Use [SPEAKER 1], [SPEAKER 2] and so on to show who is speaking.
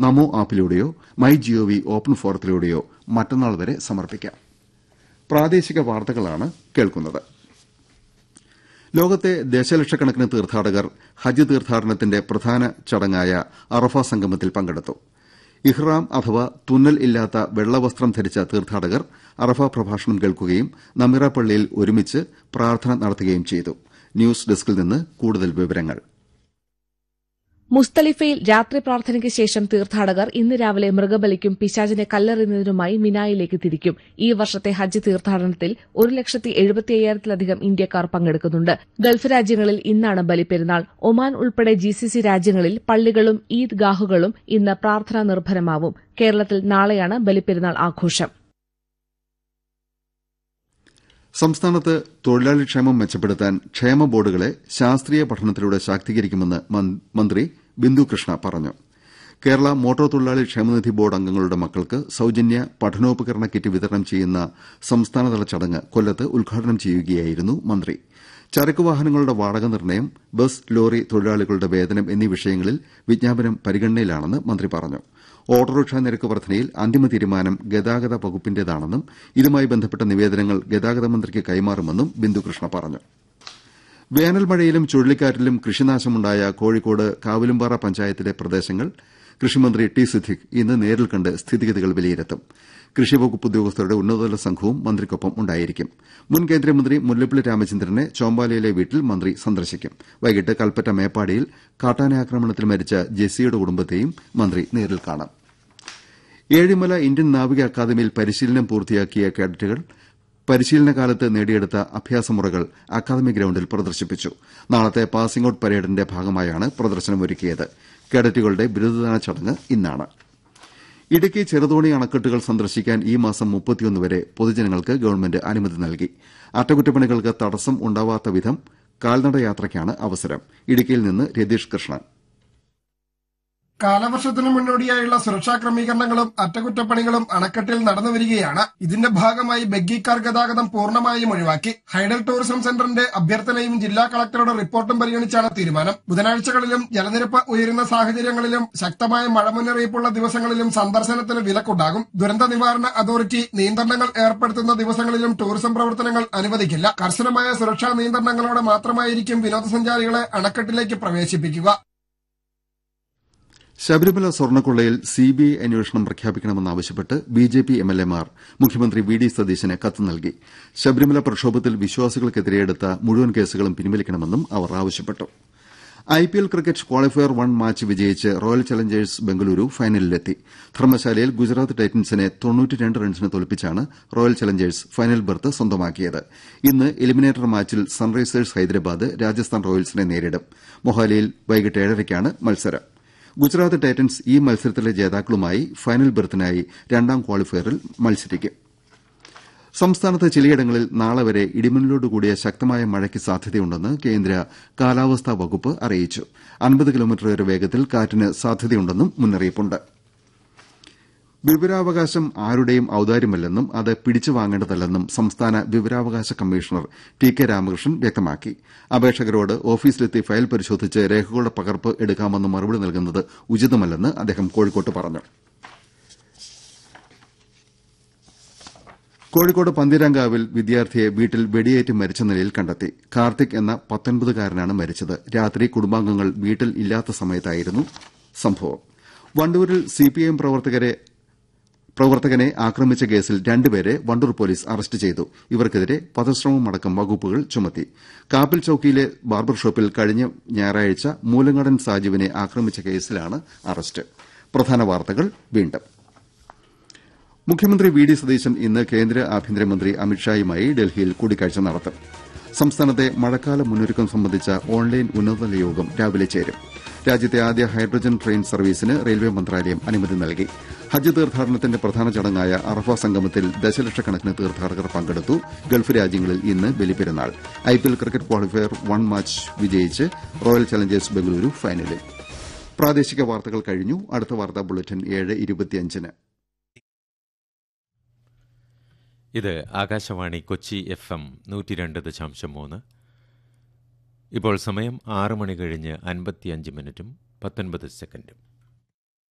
[SPEAKER 1] നമോ ആപ്പിലൂടെയോ my GOV open ഫോറത്തിലൂടെയോ മറ്റന്നാൾ വരെ സമർപ്പിക്കാം പ്രാദേശിക വാർത്തകളാണ് കേൾക്കുന്നത് ലോകത്തെ ദശലക്ഷക്കണക്കിന് തീർത്ഥാടകർ ഹജ്ജ് തീർത്ഥാടനത്തിന്റെ പ്രധാന ചടങ്ങായ അറഫ സംഗമത്തിൽ പങ്കെടുത്തു ഇഹ്റാം അഥവാ തുന്നൽ ഇല്ലാത്ത വെള്ളവസ്ത്രം ധരിച്ച തീർത്ഥാടകർ അറഫ പ്രഭാഷണം കേൾക്കുകയും നമിറ പള്ളിയിൽ ഒരുമിച്ച് പ്രാർത്ഥന നടത്തുകയും ചെയ്തു ന്യൂസ് ഡെസ്കിൽ നിന്ന് കൂടുതൽ വിവരങ്ങൾ
[SPEAKER 2] മുസ്തലിഫയിൽ രാത്രി പ്രാർത്ഥനയ്ക്ക് ശേഷം തീർത്ഥാടകർ ഇന്ന് രാവിലെ മൃഗബലിക്കും പിശാചിനെ കല്ലെറിയുന്നതിനുമായി മിനായിലേക്ക് തിരിക്കും ഈ വർഷത്തെ ഹജ്ജ് തീർത്ഥാടനത്തിൽ ഒരു ലക്ഷത്തി എഴുപത്തി അയ്യായിരത്തിലധികം ഇന്ത്യക്കാർ പങ്കെടുക്കുന്നുണ്ട് ഗൾഫ് രാജ്യങ്ങളിൽ ഇന്നാണ് ബലിപ്പെരുന്നാൾ ഒമാൻ ഉൾപ്പെടെ ജിസിസി രാജ്യങ്ങളിൽ പള്ളികളും ഈദ്ഗാഹുകളും ഇന്ന് പ്രാർത്ഥനാ നിർഭരമാവും കേരളത്തിൽ നാളെയാണ് ബലിപ്പെരുന്നാൾ ആഘോഷം
[SPEAKER 1] സംസ്ഥാനത്ത് തൊഴിലാളി ക്ഷേമം മെച്ചപ്പെടുത്താൻ ക്ഷേമ ബോർഡുകളെ ശാസ്ത്രീയ പഠനത്തിലൂടെ ശാക്തീകരിക്കുമെന്ന് മന്ത്രി ബിന്ദു കൃഷ്ണ പറഞ്ഞു കേരള മോട്ടോർ തൊഴിലാളി ക്ഷേമനിധി ബോർഡ് അംഗങ്ങളുടെ മക്കൾക്ക് സൌജന്യ പഠനോപകരണ കിറ്റ് വിതരണം ചെയ്യുന്ന സംസ്ഥാനതല ചടങ്ങ് കൊല്ലത്ത് ഉദ്ഘാടനം ചെയ്യുകയായിരുന്നു മന്ത്രി ചരക്ക് വാഹനങ്ങളുടെ വാടക നിർണ്ണയം ബസ് ലോറി തൊഴിലാളികളുടെ വേതനം എന്നീ വിഷയങ്ങളിൽ വിജ്ഞാപനം പരിഗണനയിലാണെന്ന് മന്ത്രി പറഞ്ഞു ഓട്ടോറിക്ഷ നിരക്ക് വർധനയിൽ അന്തിമ തീരുമാനം ഗതാഗത വകുപ്പിന്റേതാണെന്നും ഇതുമായി ബന്ധപ്പെട്ട നിവേദനങ്ങൾ ഗതാഗത മന്ത്രിക്ക് കൈമാറുമെന്നും ബിന്ദുകൃഷ്ണ പറഞ്ഞു വേനൽ മഴയിലും ചുഴലിക്കാറ്റിലും കൃഷിനാശമുണ്ടായ കോഴിക്കോട് കാവിലുംപാറ പഞ്ചായത്തിലെ പ്രദേശങ്ങൾ കൃഷിമന്ത്രി ടി സിദ്ദിഖ് ഇന്ന് നേരിൽ കണ്ട് സ്ഥിതിഗതികൾ വിലയിരുത്തും കൃഷിവകുപ്പ് ഉദ്യോഗസ്ഥരുടെ ഉന്നതതല സംഘവും മന്ത്രിക്കൊപ്പം ഉണ്ടായിരിക്കും മുൻ കേന്ദ്രമന്ത്രി മുല്ലപ്പള്ളി രാമചന്ദ്രനെ ചോമ്പാലയിലെ വീട്ടിൽ മന്ത്രി സന്ദർശിക്കും വൈകിട്ട് കൽപ്പറ്റ മേപ്പാടിയിൽ കാട്ടാനാക്രമണത്തിൽ മരിച്ച ജെസ്സിയുടെ കുടുംബത്തെയും മന്ത്രി നേരിൽ കാണും ഏഴിമല ഇന്ത്യൻ നാവിക അക്കാദമിയിൽ പരിശീലനം പൂർത്തിയാക്കിയ കേഡറ്റുകൾ പരിശീലനകാലത്ത് നേടിയെടുത്ത അഭ്യാസമുറകൾ അക്കാദമി ഗ്രൌണ്ടിൽ പ്രദർശിപ്പിച്ചു നാളത്തെ പാസിംഗ് ഔട്ട് പരേഡിന്റെ ഭാഗമായാണ് പ്രദർശനമൊരുക്കിയത് കേഡറ്റുകളുടെ ബിരുദദാന ചടങ്ങ് ഇന്നാണ് ഇടുക്കി ചെറുതോണി അണക്കെട്ടുകൾ സന്ദർശിക്കാൻ ഈ മാസം മുപ്പത്തിയൊന്ന് വരെ പൊതുജനങ്ങൾക്ക് ഗവൺമെന്റ് അനുമതി നൽകി അറ്റകുറ്റപ്പണികൾക്ക് തടസ്സം ഉണ്ടാവാത്ത വിധം കാൽനട യാത്രയ്ക്കാണ് അവസരം ഇടുക്കിയിൽ നിന്ന് രതീഷ് കൃഷ്ണൻ
[SPEAKER 3] കാലവർഷത്തിന് മുന്നോടിയായുള്ള സുരക്ഷാ ക്രമീകരണങ്ങളും അറ്റകുറ്റപ്പണികളും അണക്കെട്ടിൽ നടന്നു വരികയാണ് ഇതിന്റെ ഭാഗമായി ബഗ്ഗിക്കാർ ഗതാഗതം പൂർണ്ണമായും ഒഴിവാക്കി ഹൈഡൽ ടൂറിസം സെന്ററിന്റെ അഭ്യർത്ഥനയും ജില്ലാ കളക്ടറുടെ റിപ്പോർട്ടും പരിഗണിച്ചാണ് തീരുമാനം ബുധനാഴ്ചകളിലും ജലനിരപ്പ് ഉയരുന്ന സാഹചര്യങ്ങളിലും ശക്തമായ മഴ മുന്നറിയിപ്പുള്ള ദിവസങ്ങളിലും സന്ദർശനത്തിന് വിലക്കുണ്ടാകും ദുരന്ത നിവാരണ അതോറിറ്റി നിയന്ത്രണങ്ങൾ ഏർപ്പെടുത്തുന്ന ദിവസങ്ങളിലും ടൂറിസം പ്രവർത്തനങ്ങൾ അനുവദിക്കില്ല കർശനമായ സുരക്ഷാ നിയന്ത്രണങ്ങളോടെ മാത്രമായിരിക്കും വിനോദസഞ്ചാരികളെ അണക്കെട്ടിലേക്ക് പ്രവേശിപ്പിക്കുക
[SPEAKER 1] ശബരിമല സ്വർണ്ണക്കൊള്ളയിൽ സിബിഐ അന്വേഷണം പ്രഖ്യാപിക്കണമെന്നാവശ്യപ്പെട്ട് ബിജെപി എംഎൽഎമാർ മുഖ്യമന്ത്രി വി ഡി സതീശന് കത്ത് നൽകി ശബരിമല പ്രക്ഷോഭത്തിൽ വിശ്വാസികൾക്കെതിരെ എടുത്ത മുഴുവൻ കേസുകളും പിൻവലിക്കണമെന്നും അവർ ആവശ്യപ്പെട്ടു IPL cricket qualifier one match വിജയിച്ച് റോയൽ ചലഞ്ചേഴ്സ് ബംഗളൂരു ഫൈനലിലെത്തി ധർമ്മശാലയിൽ ഗുജറാത്ത് ടൈറ്റൻസിനെ റൺസിന് തോൽപ്പിച്ചാണ് റോയൽ ചലഞ്ചേഴ്സ് ഫൈനൽ ബർത്ത് സ്വന്തമാക്കിയത് ഇന്ന് എലിമിനേറ്റർ മാച്ചിൽ സൺറൈസേഴ്സ് ഹൈദരാബാദ് രാജസ്ഥാൻ റോയൽസിനെ നേരിടും മൊഹാലിയിൽ വൈകിട്ട് ഏഴരയ്ക്കാണ് മത്സരം ഗുജറാത്ത് ടൈറ്റൻസ് ഈ മത്സരത്തിലെ ജേതാക്കളുമായി ഫൈനൽ ബെർത്തിനായി രണ്ടാം ക്വാളിഫയറിൽ മത്സരിക്കും സംസ്ഥാനത്ത് ചിലയിടങ്ങളിൽ നാളെ വരെ ഇടിമിന്നലോടുകൂടിയ ശക്തമായ മഴയ്ക്ക് സാധ്യതയുണ്ടെന്ന് കേന്ദ്ര കാലാവസ്ഥാ വകുപ്പ് അറിയിച്ചു അൻപത് കിലോമീറ്റർ വരെ വേഗത്തിൽ കാറ്റിന് സാധ്യതയുണ്ടെന്നും മുന്നറിയിപ്പുണ്ട് വിവരാവകാശം ആരുടെയും ഔദാര്യമല്ലെന്നും അത് പിടിച്ചു വാങ്ങേണ്ടതല്ലെന്നും സംസ്ഥാന വിവരാവകാശ കമ്മീഷണർ ടി കെ രാമകൃഷ്ണൻ വ്യക്തമാക്കി അപേക്ഷകരോട് ഓഫീസിലെത്തി ഫയൽ പരിശോധിച്ച് രേഖകളുടെ പകർപ്പ് എടുക്കാമെന്ന് മറുപടി നൽകുന്നത് ഉചിതമല്ലെന്ന് അദ്ദേഹം കോഴിക്കോട്ട് പറഞ്ഞു കോഴിക്കോട് പന്തീരാങ്കാവിൽ വിദ്യാർത്ഥിയെ വീട്ടിൽ വെടിയേറ്റ് മരിച്ച നിലയിൽ കണ്ടെത്തി കാർത്തിക് എന്ന പത്തൊൻപതുകാരനാണ് മരിച്ചത് രാത്രി കുടുംബാംഗങ്ങൾ വീട്ടിൽ ഇല്ലാത്ത സമയത്തായിരുന്നു സംഭവം വണ്ടൂരിൽ സിപിഐഎം പ്രവർത്തകരെ പ്രവർത്തകനെ ആക്രമിച്ച കേസിൽ രണ്ടുപേരെ വണ്ടൂർ പോലീസ് അറസ്റ്റ് ചെയ്തു ഇവർക്കെതിരെ വധശ്രമമടക്കം വകുപ്പുകൾ ചുമത്തി കാപ്പിൽ ചൌക്കിയിലെ ബാർബർ ഷോപ്പിൽ കഴിഞ്ഞ ഞായറാഴ്ച മൂലങ്ങടൻ സാജുവിനെ ആക്രമിച്ച കേസിലാണ് അറസ്റ്റ് പ്രധാന വാർത്തകൾ വീണ്ടും മുഖ്യമന്ത്രി വി ഡി സതീശൻ ഇന്ന് കേന്ദ്ര ആഭ്യന്തരമന്ത്രി അമിത്ഷായുമായി ഡൽഹിയിൽ കൂടിക്കാഴ്ച നടത്തും സംസ്ഥാനത്തെ മഴക്കാല മുന്നൊരുക്കം സംബന്ധിച്ച ഓൺലൈൻ ഉന്നതതല യോഗം രാവിലെ ചേരും രാജ്യത്തെ ആദ്യ ഹൈഡ്രജൻ ട്രെയിൻ സർവീസിന് റെയിൽവേ മന്ത്രാലയം അനുമതി നൽകി ഹജ്ജ് തീർത്ഥാടനത്തിന്റെ പ്രധാന ചടങ്ങായ അറഫ സംഗമത്തിൽ ദശലക്ഷക്കണക്കിന് തീർത്ഥാടകർ പങ്കെടുത്തു ഗൾഫ് രാജ്യങ്ങളിൽ ഇന്ന് ബലിപ്പെരുന്നാൾ IPL cricket qualifier one match വിജയിച്ച് റോയൽ ചലഞ്ചേഴ്സ് ബംഗളൂരു ഫൈനലിൽ പ്രാദേശിക വാർത്തകൾ കഴിഞ്ഞു അടുത്ത വാർത്താ ബുള്ളറ്റിൻ ഏഴ് ഇരുപത്തിയഞ്ചിന്
[SPEAKER 4] ഇത് ആകാശവാണി കൊച്ചി എഫ് എം നൂറ്റി രണ്ട് ദശാംശം മൂന്ന് ഇപ്പോൾ സമയം ആറ് മണി കഴിഞ്ഞ് അൻപത്തിയഞ്ച് മിനിറ്റും പത്തൊൻപത് സെക്കൻഡും